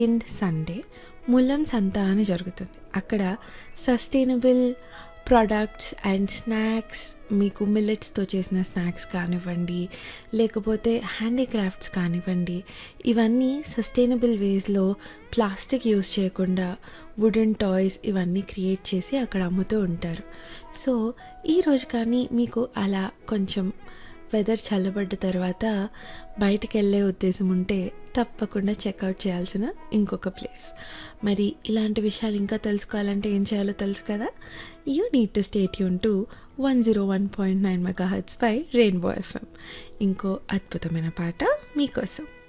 second Sunday ముల్లం సంత అని జరుగుతుంది అక్కడ సస్టైనబుల్ ప్రొడక్ట్స్ అండ్ స్నాక్స్ మీకు మిల్లెట్స్తో చేసిన స్నాక్స్ కానివ్వండి లేకపోతే హ్యాండీక్రాఫ్ట్స్ కానివ్వండి ఇవన్నీ సస్టైనబుల్ వేస్లో ప్లాస్టిక్ యూజ్ చేయకుండా వుడెన్ టాయ్స్ ఇవన్నీ క్రియేట్ చేసి అక్కడ అమ్ముతూ ఉంటారు సో ఈరోజు కానీ మీకు అలా కొంచెం వెదర్ చల్లబడ్డ తర్వాత బయటికి వెళ్ళే ఉద్దేశం ఉంటే తప్పకుండా చెక్అవుట్ చేయాల్సిన ఇంకొక ప్లేస్ మరి ఇలాంటి విషయాలు ఇంకా తెలుసుకోవాలంటే ఏం చేయాలో తెలుసు కదా యూ నీడ్ టు స్టేట్ యూన్ to one zero one point nine megahertz పై రెయిన్బో ఎఫ్ఎం ఇంకో అద్భుతమైన పాట మీకోసం